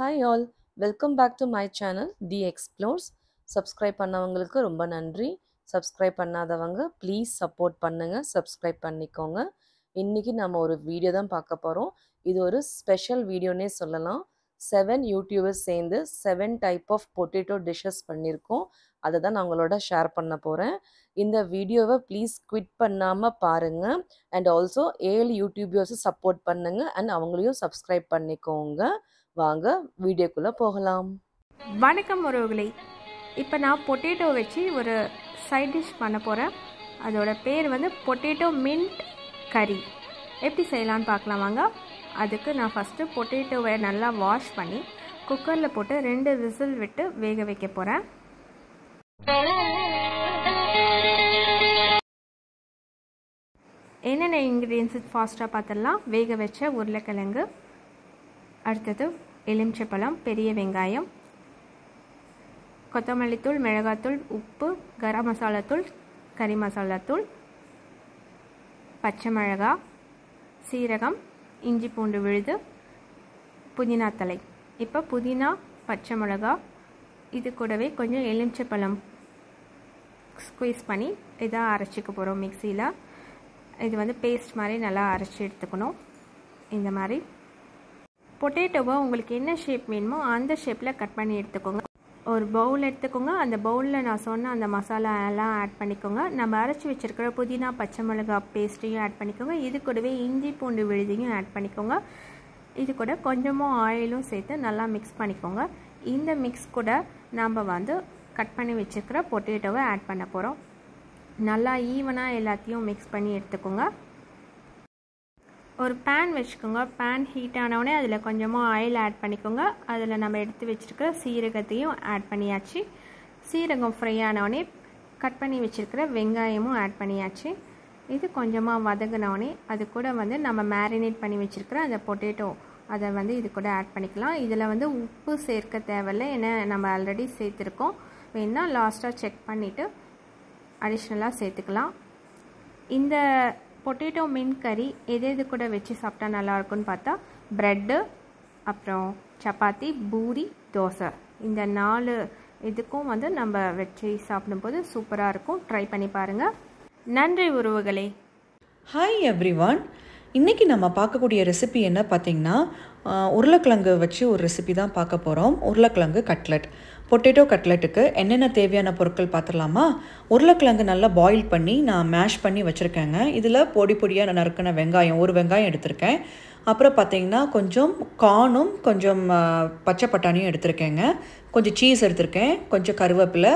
hi all welcome back to my channel the explorers subscribe பண்ணவங்களுக்கு ரொம்ப நன்றி subscribe பண்ணாதவங்க ப்ளீஸ் சப்போர்ட் பண்ணுங்கள் சப்ஸ்கிரைப் பண்ணிக்கோங்க இன்றைக்கி நம்ம ஒரு வீடியோ தான் பார்க்க போகிறோம் இது ஒரு ஸ்பெஷல் வீடியோனே சொல்லலாம் செவன் யூடியூபர்ஸ் சேர்ந்து seven type of potato dishes பண்ணியிருக்கோம் அதை தான் நான் உங்களோட ஷேர் பண்ண போகிறேன் இந்த வீடியோவை ப்ளீஸ் குவிட் பண்ணாமல் பாருங்கள் அண்ட் ஆல்சோ ஏழு யூடியூபர்ஸை சப்போர்ட் பண்ணுங்கள் அண்ட் அவங்களையும் சப்ஸ்கிரைப் பண்ணிக்கோங்க வாங்க வீடியோக்குள்ளே போகலாம் வணக்கம் உறவுகளே இப்போ நான் பொட்டேட்டோ வச்சு ஒரு சைட் டிஷ் பண்ண போகிறேன் அதோட பேர் வந்து பொட்டேட்டோ மின்ட் கறி எப்படி செய்யலான்னு பார்க்கலாம் வாங்க அதுக்கு நான் ஃபஸ்ட்டு பொட்டேட்டோவை நல்லா வாஷ் பண்ணி குக்கரில் போட்டு ரெண்டு விசில் விட்டு வேக வைக்க போகிறேன் என்னென்ன இன்க்ரீடியன்ஸு ஃபாஸ்ட்டாக பார்த்துடலாம் வேக வச்ச உருளைக்கிழங்கு அடுத்தது எலுமிச்சப்பழம் பெரிய வெங்காயம் கொத்தமல்லித்தூள் மிளகாத்தூள் உப்பு கரம் மசாலாத்தூள் கறி மசாலாத்தூள் பச்சை மிளகா சீரகம் இஞ்சி பூண்டு விழுது புதினா தலை இப்போ புதினா பச்சை மிளகா இது கூடவே கொஞ்சம் எலுமிச்சப்பழம் ஸ்குவீஸ் பண்ணி இதாக அரைச்சிக்க போகிறோம் மிக்சியில் இது வந்து பேஸ்ட் மாதிரி நல்லா அரைச்சி எடுத்துக்கணும் இந்த மாதிரி பொட்டேட்டோவை உங்களுக்கு என்ன ஷேப் வேணுமோ அந்த ஷேப்பில் கட் பண்ணி எடுத்துக்கோங்க ஒரு பவுல் எடுத்துக்கோங்க அந்த பவுலில் நான் சொன்ன அந்த மசாலா எல்லாம் ஆட் பண்ணிக்கோங்க நம்ம அரைச்சி வச்சுருக்கிற புதினா பச்சை மிளகா பேஸ்ட்டையும் ஆட் பண்ணிக்கோங்க இது கூடவே இஞ்சி பூண்டு விழுதியும் ஆட் பண்ணிக்கோங்க இது கூட கொஞ்சமாக ஆயிலும் சேர்த்து நல்லா மிக்ஸ் பண்ணிக்கோங்க இந்த மிக்ஸ் கூட நம்ம வந்து கட் பண்ணி வச்சுருக்கிற பொட்டேட்டோவை ஆட் பண்ண போகிறோம் நல்லா ஈவனாக எல்லாத்தையும் மிக்ஸ் பண்ணி எடுத்துக்கோங்க ஒரு பேன் வச்சுக்கோங்க பேன் ஹீட் ஆனவுடனே அதில் கொஞ்சமாக ஆயில் ஆட் பண்ணிக்கோங்க அதில் நம்ம எடுத்து வச்சுருக்கிற சீரகத்தையும் ஆட் பண்ணியாச்சு சீரகம் ஃப்ரை ஆனவுடனே கட் பண்ணி வச்சுருக்கிற வெங்காயமும் ஆட் பண்ணியாச்சு இது கொஞ்சமாக வதங்கினவுடனே அது கூட வந்து நம்ம மேரினேட் பண்ணி வச்சுருக்கிற அந்த பொட்டேட்டோ அதை வந்து இது கூட ஆட் பண்ணிக்கலாம் இதில் வந்து உப்பு சேர்க்க தேவையில்லை ஏன்னா நம்ம ஆல்ரெடி சேர்த்துருக்கோம் வேணால் லாஸ்ட்டாக செக் பண்ணிவிட்டு அடிஷ்னலாக சேர்த்துக்கலாம் இந்த பொட்டேட்டோ மீன் கறி எது எது கூட வச்சு சாப்பிட்டா நல்லாயிருக்குன்னு பார்த்தா ப்ரெட்டு அப்புறம் சப்பாத்தி பூரி தோசை இந்த நாலு இதுக்கும் வந்து நம்ம வச்சு சாப்பிடும்போது சூப்பராக இருக்கும் ட்ரை பண்ணி பாருங்கள் நன்றி உறவுகளே ஹாய் எவ்ரி ஒன் இன்றைக்கி நம்ம பார்க்கக்கூடிய ரெசிபி என்ன பார்த்திங்கன்னா உருளைக்கிழங்கு வச்சு ஒரு ரெசிபி தான் பார்க்க போகிறோம் உருளைக்கிழங்கு கட்லெட் பொட்டேட்டோ கட்லெட்டுக்கு என்னென்ன தேவையான பொருட்கள் பார்த்துடலாமா உருளைக்கிழங்கு நல்லா பாயில் பண்ணி நான் மேஷ் பண்ணி வச்சுருக்கேங்க இதில் பொடி பொடியாக நறுக்கின வெங்காயம் ஒரு வெங்காயம் எடுத்திருக்கேன் அப்புறம் பார்த்திங்கன்னா கொஞ்சம் கார்னும் கொஞ்சம் பச்சை பட்டாணியும் எடுத்திருக்கேங்க கொஞ்சம் சீஸ் எடுத்திருக்கேன் கொஞ்சம் கருவேப்பிலை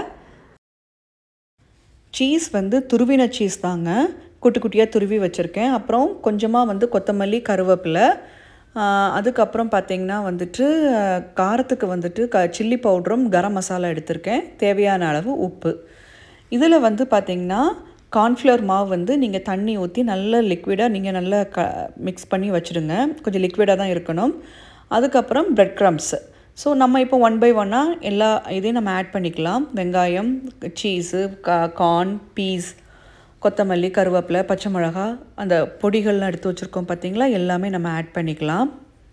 சீஸ் வந்து துருவின சீஸ் தாங்க குட்டி குட்டியாக துருவி வச்சுருக்கேன் அப்புறம் கொஞ்சமாக வந்து கொத்தமல்லி கருவேப்பிலை அதுக்கப்புறம் பார்த்திங்கன்னா வந்துட்டு காரத்துக்கு வந்துட்டு க சில்லி பவுடரும் கரம் மசாலா எடுத்திருக்கேன் தேவையான அளவு உப்பு இதில் வந்து பார்த்திங்கன்னா கார்ன்ஃப்ளவர் மாவு வந்து நீங்கள் தண்ணி ஊற்றி நல்ல லிக்விடாக நீங்கள் நல்லா க மிக்ஸ் பண்ணி வச்சுடுங்க கொஞ்சம் லிக்விடாக தான் இருக்கணும் அதுக்கப்புறம் ப்ரெட் க்ரம்ஸ் ஸோ நம்ம இப்போ ஒன் பை ஒன்னாக எல்லா இதையும் நம்ம ஆட் பண்ணிக்கலாம் வெங்காயம் சீஸு கா கார்ன் பீஸ் கொத்தமல்லி கருவேப்பிலை பச்சை மிளகா அந்த பொடிகள்லாம் எடுத்து வச்சுருக்கோம் பார்த்திங்களா எல்லாமே நம்ம ஆட் பண்ணிக்கலாம்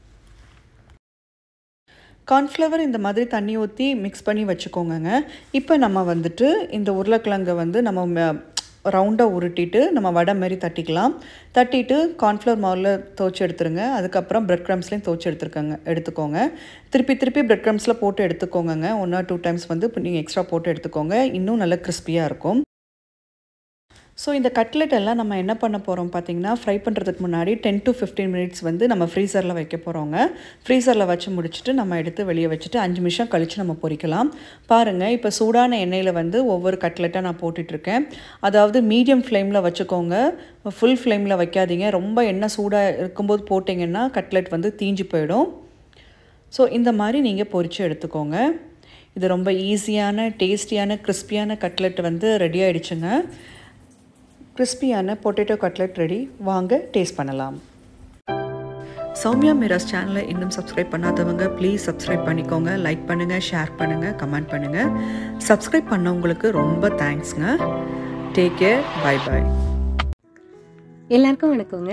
கார்ன்ஃப்ளவர் இந்த மாதிரி தண்ணி ஊற்றி மிக்ஸ் பண்ணி வச்சுக்கோங்கங்க இப்போ நம்ம வந்துட்டு இந்த உருளைக்கிழங்கை வந்து நம்ம ரவுண்டாக உருட்டிட்டு நம்ம வடை மாரி தட்டிக்கலாம் தட்டிட்டு கார்ன்ஃப்ளவர் மாவில் துவச்சி எடுத்துருங்க அதுக்கப்புறம் ப்ரெட் க்ரம்ஸ்லேயும் துவச்சி எடுத்துருக்கங்க எடுத்துக்கோங்க திருப்பி திருப்பி ப்ரெட் க்ரம்ஸில் போட்டு எடுத்துக்கோங்க ஒன் ஆர் டூ டைம்ஸ் வந்து நீங்கள் எக்ஸ்ட்ரா போட்டு எடுத்துக்கோங்க இன்னும் நல்லா கிறிஸ்பியாக இருக்கும் ஸோ இந்த கட்லெட் எல்லாம் நம்ம என்ன பண்ண போகிறோம் பார்த்திங்கன்னா ஃப்ரை பண்ணுறதுக்கு முன்னாடி டென் டு ஃபிஃப்டீன் மினிட்ஸ் வந்து நம்ம ஃப்ரீசரில் வைக்க போகிறோங்க ஃப்ரீசரில் வச்சு முடிச்சுட்டு நம்ம எடுத்து வெளியே வச்சுட்டு அஞ்சு நிமிஷம் கழித்து நம்ம பொரிக்கலாம் பாருங்கள் இப்போ சூடான எண்ணெயில் வந்து ஒவ்வொரு கட்லெட்டாக நான் போட்டுட்ருக்கேன் அதாவது மீடியம் ஃப்ளேமில் வச்சுக்கோங்க ஃபுல் ஃப்ளேமில் வைக்காதீங்க ரொம்ப எண்ணெய் சூடாக இருக்கும்போது போட்டிங்கன்னா கட்லெட் வந்து தீஞ்சு போயிடும் ஸோ இந்த மாதிரி நீங்கள் பொரித்து எடுத்துக்கோங்க இது ரொம்ப ஈஸியான டேஸ்டியான கிறிஸ்பியான கட்லெட் வந்து ரெடி ஆகிடுச்சுங்க கிறிஸ்பியான பொட்டேட்டோ கட்லெட் ரெடி வாங்க டேஸ்ட் பண்ணலாம் சௌமியா மிராஸ் சேனலை இன்னும் சப்ஸ்கிரைப் பண்ணாதவங்க ப்ளீஸ் சப்ஸ்கிரைப் பண்ணிக்கோங்க லைக் பண்ணுங்கள் ஷேர் பண்ணுங்கள் கமெண்ட் பண்ணுங்கள் சப்ஸ்கிரைப் பண்ணவங்களுக்கு ரொம்ப தேங்க்ஸ்ங்க டேக் கேர் பை பாய் எல்லாருக்கும் வணக்கங்க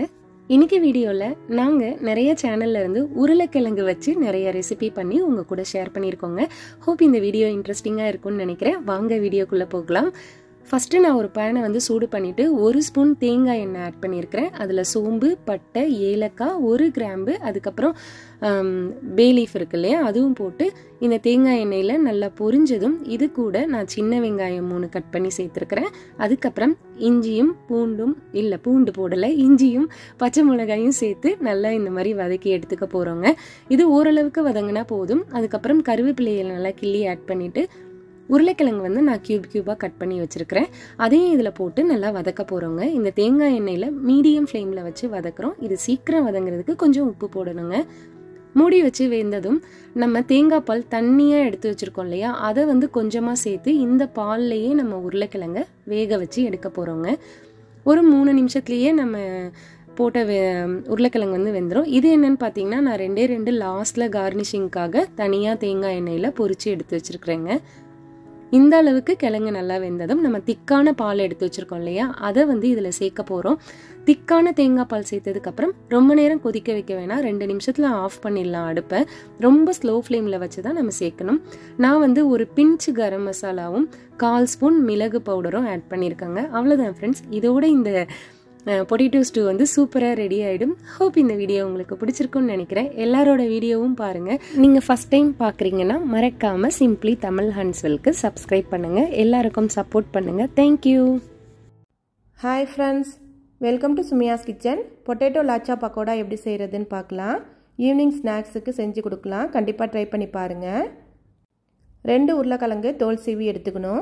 இன்னைக்கு வீடியோவில் நாங்கள் நிறைய சேனல்ல இருந்து உருளைக்கிழங்கு வச்சு நிறைய ரெசிபி பண்ணி உங்கள் கூட ஷேர் பண்ணியிருக்கோங்க ஹோப் இந்த வீடியோ இன்ட்ரெஸ்டிங்காக இருக்கும்னு நினைக்கிறேன் வாங்க வீடியோக்குள்ளே போகலாம் ஃபஸ்ட்டு நான் ஒரு பேனை வந்து சூடு பண்ணிவிட்டு ஒரு ஸ்பூன் தேங்காய் எண்ணெய் ஆட் பண்ணியிருக்கிறேன் அதில் சோம்பு பட்டை ஏலக்காய் ஒரு கிராம்பு அதுக்கப்புறம் பே லீஃப் இருக்கு இல்லையா அதுவும் போட்டு இந்த தேங்காய் எண்ணெயில் நல்லா பொரிஞ்சதும் இது கூட நான் சின்ன வெங்காயம் மூணு கட் பண்ணி சேர்த்துருக்கிறேன் அதுக்கப்புறம் இஞ்சியும் பூண்டும் இல்லை பூண்டு போடலை இஞ்சியும் பச்சை மிளகாயும் சேர்த்து நல்லா இந்த மாதிரி வதக்கி எடுத்துக்க போகிறோங்க இது ஓரளவுக்கு வதங்கினா போதும் அதுக்கப்புறம் கருவேப்பிலையை நல்லா கிள்ளி ஆட் பண்ணிவிட்டு உருளைக்கிழங்கு வந்து நான் க்யூப் க்யூபாக கட் பண்ணி வச்சுருக்கிறேன் அதையும் இதில் போட்டு நல்லா வதக்க போகிறோங்க இந்த தேங்காய் எண்ணெயில் மீடியம் ஃப்ளேமில் வச்சு வதக்குறோம் இது சீக்கிரம் வதங்குறதுக்கு கொஞ்சம் உப்பு போடணுங்க மூடி வச்சு வெந்ததும் நம்ம தேங்காய் பால் தண்ணியாக எடுத்து வச்சுருக்கோம் இல்லையா அதை வந்து கொஞ்சமாக சேர்த்து இந்த பால்லையே நம்ம உருளைக்கிழங்க வேக வச்சு எடுக்க போகிறோங்க ஒரு மூணு நிமிஷத்துலேயே நம்ம போட்ட வே உருளைக்கிழங்கு வந்து வெந்துடும் இது என்னன்னு பார்த்தீங்கன்னா நான் ரெண்டே ரெண்டு லாஸ்ட்டில் கார்னிஷிங்க்காக தனியாக தேங்காய் எண்ணெயில் பொரிச்சு எடுத்து வச்சுருக்குறேங்க இந்த அளவுக்கு கிழங்கு நல்லா வெந்ததும் நம்ம திக்கான பால் எடுத்து வச்சுருக்கோம் இல்லையா அதை வந்து இதில் சேர்க்க போகிறோம் திக்கான தேங்காய் பால் சேர்த்ததுக்கப்புறம் ரொம்ப நேரம் கொதிக்க வைக்க வேணாம் ரெண்டு நிமிஷத்தில் ஆஃப் பண்ணிடலாம் அடுப்பை ரொம்ப ஸ்லோ ஃப்ளேமில் வச்சு தான் நம்ம சேர்க்கணும் நான் வந்து ஒரு பிஞ்சு கரம் மசாலாவும் கால் ஸ்பூன் மிளகு பவுடரும் ஆட் பண்ணியிருக்கேங்க அவ்வளோதான் ஃப்ரெண்ட்ஸ் இதோட இந்த பொட்டேட்டோ ஸ்டூ வந்து சூப்பராக ரெடி ஆகிடும் ஹோப் இந்த வீடியோ உங்களுக்கு பிடிச்சிருக்குன்னு நினைக்கிறேன் எல்லாரோட வீடியோவும் பாருங்கள் நீங்கள் ஃபஸ்ட் டைம் பார்க்குறீங்கன்னா மறக்காமல் சிம்ப்ளி தமிழ் ஹன்ஸ்வெல்க்கு சப்ஸ்கிரைப் பண்ணுங்கள் எல்லாருக்கும் சப்போர்ட் பண்ணுங்கள் thank you hi friends welcome to சுமியாஸ் கிச்சன் பொட்டேட்டோ லாச்சா பக்கோடா எப்படி செய்கிறதுன்னு பார்க்கலாம் ஈவினிங் ஸ்நாக்ஸுக்கு செஞ்சு கொடுக்கலாம் கண்டிப்பாக ட்ரை பண்ணி பாருங்கள் ரெண்டு உருளைக்கிழங்கு தோல் சீவி எடுத்துக்கணும்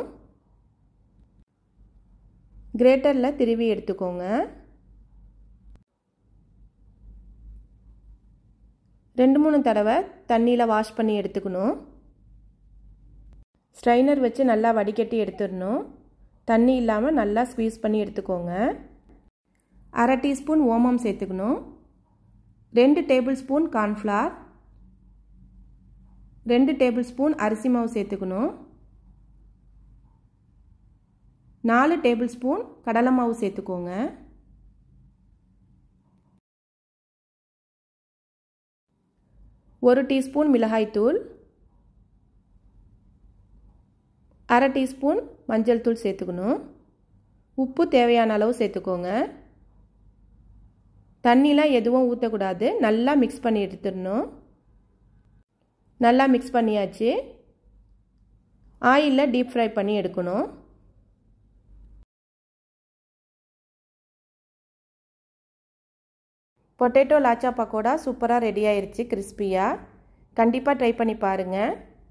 கிரேட்டரில் திருவி எடுத்துக்கோங்க ரெண்டு மூணு தடவை தண்ணியில் வாஷ் பண்ணி எடுத்துக்கணும் ஸ்ட்ரைனர் வச்சு நல்லா வடிகட்டி எடுத்துடணும் தண்ணி இல்லாமல் நல்லா ஸ்க்வீஸ் பண்ணி எடுத்துக்கோங்க அரை டீஸ்பூன் ஓமம் சேர்த்துக்கணும் ரெண்டு டேபிள் ஸ்பூன் கார்ன்ஃப்ளார் ரெண்டு டேபிள் ஸ்பூன் அரிசி மாவு சேர்த்துக்கணும் நாலு டேபிள் ஸ்பூன் கடலை மாவு சேர்த்துக்கோங்க ஒரு டீஸ்பூன் மிளகாய்த்தூள் அரை டீஸ்பூன் மஞ்சள் தூள் சேர்த்துக்கணும் உப்பு தேவையான அளவு சேர்த்துக்கோங்க தண்ணிலாம் எதுவும் ஊற்றக்கூடாது நல்லா மிக்ஸ் பண்ணி எடுத்துடணும் நல்லா மிக்ஸ் பண்ணியாச்சு ஆயிலில் டீப் ஃப்ரை பண்ணி எடுக்கணும் பொட்டேட்டோ லாச்சா பக்கோடா சூப்பராக ரெடி ஆயிடுச்சு கிறிஸ்பியாக கண்டிப்பாக ட்ரை பண்ணி பாருங்கள்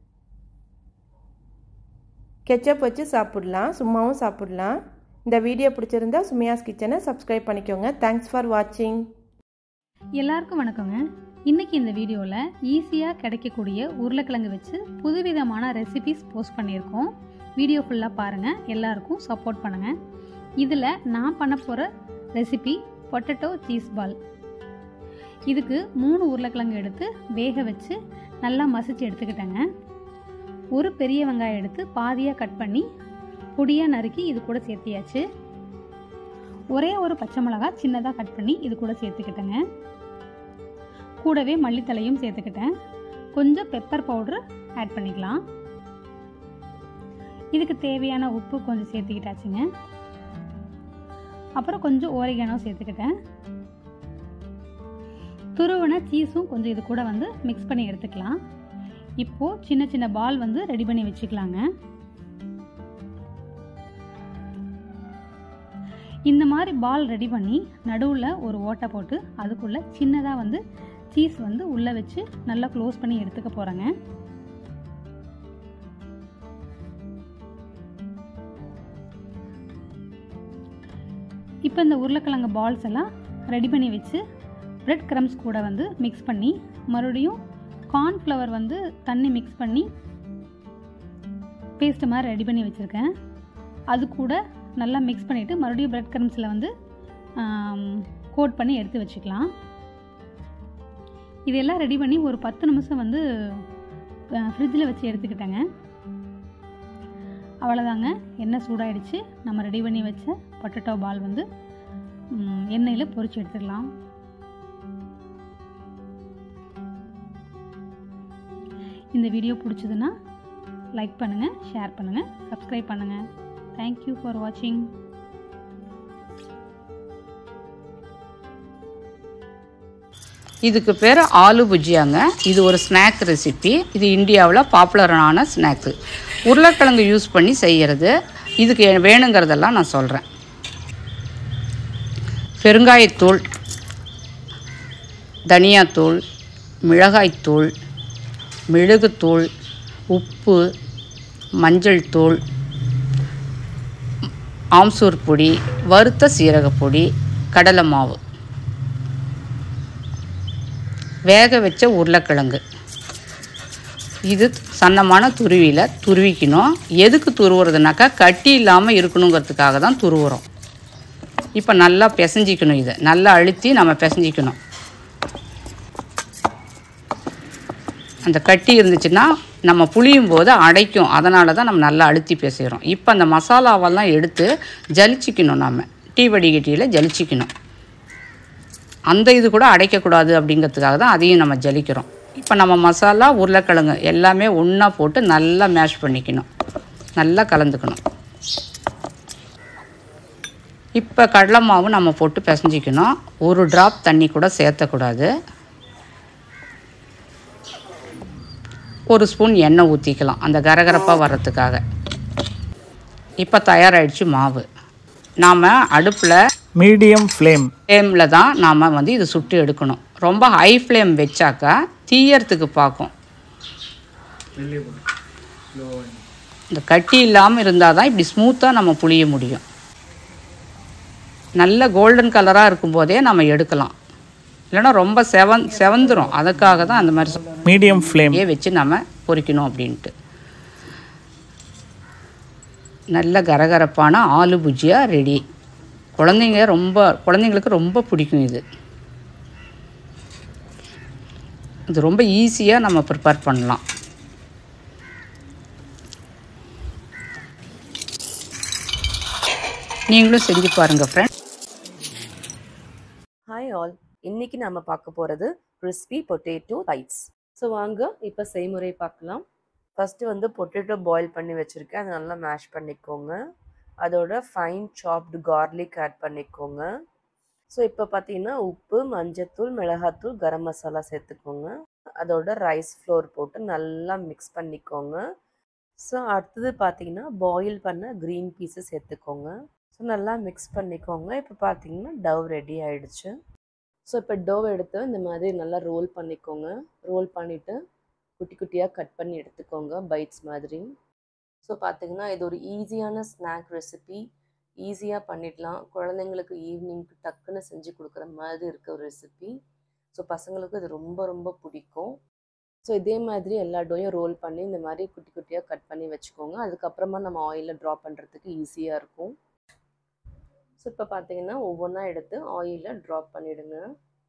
கெச்சப் வச்சு சாப்பிட்லாம் சும்மாவும் சாப்பிட்லாம் இந்த வீடியோ பிடிச்சிருந்தா சுமியாஸ் கிச்சனை சப்ஸ்கிரைப் பண்ணிக்கோங்க தேங்க்ஸ் ஃபார் வாட்சிங் எல்லாருக்கும் வணக்கங்க இன்னைக்கு இந்த வீடியோவில் ஈஸியாக கிடைக்கக்கூடிய உருளைக்கிழங்கு வச்சு புதுவிதமான ரெசிபிஸ் போஸ்ட் பண்ணியிருக்கோம் வீடியோ ஃபுல்லாக பாருங்கள் எல்லாருக்கும் சப்போர்ட் பண்ணுங்கள் இதில் நான் பண்ண போகிற ரெசிபி பொட்டேட்டோ சீஸ் பால் இதுக்கு மூணு உருளைக்கிழங்கு எடுத்து வேக வச்சு நல்லா மசிச்சு எடுத்துக்கிட்டேங்க ஒரு பெரிய வெங்காயம் எடுத்து பாதியாக கட் பண்ணி பொடியாக நறுக்கி இது கூட சேர்த்தியாச்சு ஒரே ஒரு பச்சை மிளகா சின்னதாக கட் பண்ணி இது கூட சேர்த்துக்கிட்டேங்க கூடவே மல்லித்தலையும் சேர்த்துக்கிட்டேன் கொஞ்சம் பெப்பர் பவுட்ரு ஆட் பண்ணிக்கலாம் இதுக்கு தேவையான உப்பு கொஞ்சம் சேர்த்துக்கிட்டாச்சுங்க அப்புறம் கொஞ்சம் ஓரிகானோ சேர்த்துக்கிட்டேன் துருவன சீஸும் கொஞ்சம் இது கூட வந்து மிக்ஸ் பண்ணி எடுத்துக்கலாம் இப்போது சின்ன சின்ன பால் வந்து ரெடி பண்ணி வச்சுக்கலாங்க இந்த மாதிரி பால் ரெடி பண்ணி நடுவில் ஒரு ஓட்டை போட்டு அதுக்குள்ளே சின்னதாக வந்து சீஸ் வந்து உள்ளே வச்சு நல்லா க்ளோஸ் பண்ணி எடுத்துக்க போகிறேங்க இப்போ இந்த உருளைக்கிழங்கு பால்ஸ் எல்லாம் ரெடி பண்ணி வச்சு பிரெட் க்ரம்ஸ் கூட வந்து மிக்ஸ் பண்ணி மறுபடியும் கார்ன்ஃப்ளவர் வந்து தண்ணி மிக்ஸ் பண்ணி பேஸ்ட்டு மாதிரி ரெடி பண்ணி வச்சுருக்கேன் அது கூட நல்லா மிக்ஸ் பண்ணிவிட்டு மறுபடியும் பிரெட் க்ரம்ஸில் வந்து கோட் பண்ணி எடுத்து வச்சுக்கலாம் இதெல்லாம் ரெடி பண்ணி ஒரு பத்து நிமிஷம் வந்து ஃப்ரிட்ஜில் வச்சு எடுத்துக்கிட்டேங்க அவ்வளோதாங்க எண்ணெய் சூடாயிடுச்சு நம்ம ரெடி பண்ணி வச்ச பொட்டேட்டோ பால் வந்து ம், எண்ணெயில் பொரிச்சு எடுத்துடலாம் இந்த வீடியோ பிடிச்சதுன்னா லைக் பண்ணுங்கள் ஷேர் பண்ணுங்கள் சப்ஸ்கிரைப் பண்ணுங்கள் தேங்க்யூ ஃபார் வாட்சிங் இதுக்கு பேர் ஆலு புஜியாங்க இது ஒரு ஸ்நாக் ரெசிபி இது இந்தியாவில் பாப்புலரான ஸ்நாக்ஸு உருளைக்கிழங்கு யூஸ் பண்ணி செய்கிறது இதுக்கு வேணுங்கிறதெல்லாம் நான் சொல்கிறேன் பெருங்காயத்தூள் தனியாத்தூள் மிளகாய்த்தூள் மிளகுத்தூள் உப்பு மஞ்சள் தூள் ஆம்சூர் பொடி வறுத்த சீரகப்பொடி கடலை மாவு வேக வச்ச உருளைக்கிழங்கு இது சன்னமான துருவியில் துருவிக்கணும் எதுக்கு துருவுறதுனாக்கா கட்டி இல்லாமல் இருக்கணுங்கிறதுக்காக தான் துருவுறோம் இப்போ நல்லா பிசைஞ்சிக்கணும் இதை நல்லா அழுத்தி நம்ம பிசைஞ்சிக்கணும் அந்த கட்டி இருந்துச்சுன்னா நம்ம புளியும் போது அடைக்கும் அதனால தான் நம்ம நல்லா அழுத்தி பேசுகிறோம் இப்போ அந்த மசாலாவெல்லாம் எடுத்து ஜலிச்சிக்கணும் நம்ம டீ வடிகட்டியில் ஜலிச்சிக்கணும் அந்த இது கூட அடைக்கக்கூடாது அப்படிங்கிறதுக்காக தான் அதையும் நம்ம ஜலிக்கிறோம் இப்போ நம்ம மசாலா உருளைக்கிழங்கு எல்லாமே ஒன்றா போட்டு நல்லா மேஷ் பண்ணிக்கணும் நல்லா கலந்துக்கணும் இப்போ கடலை மாவு நம்ம போட்டு பிசைஞ்சிக்கணும் ஒரு ட்ராப் தண்ணி கூட சேர்த்தக்கூடாது ஒரு ஸ்பூன் எண்ணெய் ஊற்றிக்கலாம் அந்த கரகரப்பாக வர்றதுக்காக இப்போ தயாராகிடுச்சு மாவு நாம் அடுப்பில் மீடியம் ஃப்ளேம் ஃப்ளேமில் தான் நாம் வந்து இது சுட்டு எடுக்கணும் ரொம்ப ஹை ஃப்ளேம் வச்சாக்கா தீயறதுக்கு பார்க்கும் இந்த கட்டி இல்லாமல் இருந்தால் தான் இப்படி ஸ்மூத்தாக நம்ம புளிய முடியும் நல்ல கோல்டன் கலராக இருக்கும்போதே நம்ம எடுக்கலாம் இல்லைன்னா ரொம்ப செவன் செவந்துரும் அதுக்காக தான் அந்த மாதிரி சொ- மீடியம் ஃப்ளேம் அப்படியே வச்சு நம்ம பொரிக்கணும் அப்படின்ட்டு நல்ல கரகரப்பான ஆலு புஜியா ரெடி குழந்தைங்க ரொம்ப குழந்தைங்களுக்கு ரொம்ப பிடிக்கும் இது இது ரொம்ப ஈஸியாக நம்ம ப்ரிப்பேர் பண்ணலாம் நீங்களும் செஞ்சு பாருங்கள் ஃப்ரெண்ட் ஹாய் ஆல் இன்னைக்கு நம்ம பார்க்க போகிறது crispy பொட்டேட்டோ ரைட்ஸ் ஸோ வாங்க இப்போ செய்முறை பார்க்கலாம் ஃபஸ்ட்டு வந்து பொட்டேட்டோ பாயில் பண்ணி வச்சுருக்கேன் அதை நல்லா மேஷ் பண்ணிக்கோங்க அதோட ஃபைன் சாப்டு கார்லிக் ஆட் பண்ணிக்கோங்க ஸோ இப்போ பார்த்தீங்கன்னா உப்பு மஞ்சத்தூள் மிளகாத்தூள் கரம் மசாலா சேர்த்துக்கோங்க அதோட ரைஸ் ஃப்ளோர் போட்டு நல்லா மிக்ஸ் பண்ணிக்கோங்க ஸோ அடுத்தது பார்த்தீங்கன்னா பாயில் பண்ண க்ரீன் பீஸை சேர்த்துக்கோங்க ஸோ நல்லா மிக்ஸ் பண்ணிக்கோங்க இப்போ பார்த்தீங்கன்னா டவ் ரெடி ஆயிடுச்சு ஸோ இப்போ டவ் எடுத்து இந்த மாதிரி நல்லா ரோல் பண்ணிக்கோங்க ரோல் பண்ணிவிட்டு குட்டி குட்டியாக கட் பண்ணி எடுத்துக்கோங்க பைட்ஸ் மாதிரி ஸோ பார்த்தீங்கன்னா இது ஒரு ஈஸியான ஸ்நாக் ரெசிபி ஈஸியாக பண்ணிடலாம் குழந்தைங்களுக்கு ஈவினிங்க்கு டக்குன்னு செஞ்சு கொடுக்குற மாதிரி இருக்க ஒரு ரெசிபி ஸோ பசங்களுக்கு இது ரொம்ப ரொம்ப பிடிக்கும் ஸோ இதே மாதிரி எல்லா டோயும் ரோல் பண்ணி இந்த மாதிரி குட்டி குட்டியாக கட் பண்ணி வச்சுக்கோங்க அதுக்கப்புறமா நம்ம ஆயிலில் ட்ரா பண்ணுறதுக்கு ஈஸியாக இருக்கும் ஸோ இப்போ பார்த்தீங்கன்னா ஒவ்வொன்றா எடுத்து ஆயிலில் ட்ராப் பண்ணிடுங்க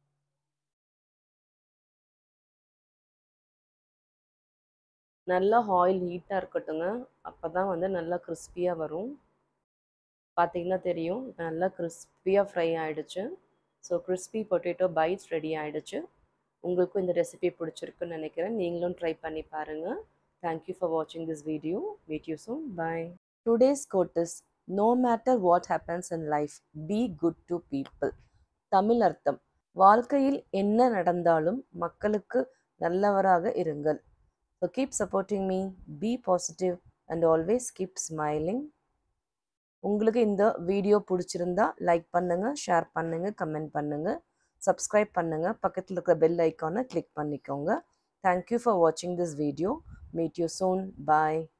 நல்லா ஆயில் ஹீட்டாக இருக்கட்டுங்க அப்போ தான் வந்து நல்லா கிறிஸ்பியாக வரும் பார்த்தீங்கன்னா தெரியும் இப்போ நல்லா கிறிஸ்பியாக ஃப்ரை ஆகிடுச்சு so crispy potato bites ready ஆகிடுச்சு உங்களுக்கும் இந்த ரெசிபி பிடிச்சிருக்குன்னு நினைக்கிறேன் நீங்களும் ட்ரை பண்ணி பாருங்கள் தேங்க்யூ ஃபார் வாட்சிங் this video meet you soon bye today's quote is no matter what happens in life be good to people Tamil அர்த்தம் வாழ்க்கையில் என்ன நடந்தாலும் மக்களுக்கு நல்லவராக இருங்கள் so keep supporting me be positive and always keep smiling உங்களுக்கு இந்த வீடியோ பிடிச்சிருந்தா லைக் பண்ணுங்கள் ஷேர் பண்ணுங்கள் கமெண்ட் பண்ணுங்கள் சப்ஸ்கிரைப் பண்ணுங்கள் பக்கத்தில் இருக்கிற பெல் ஐக்கானை கிளிக் பண்ணிக்கோங்க தேங்க்யூ ஃபார் வாட்சிங் this video meet you soon bye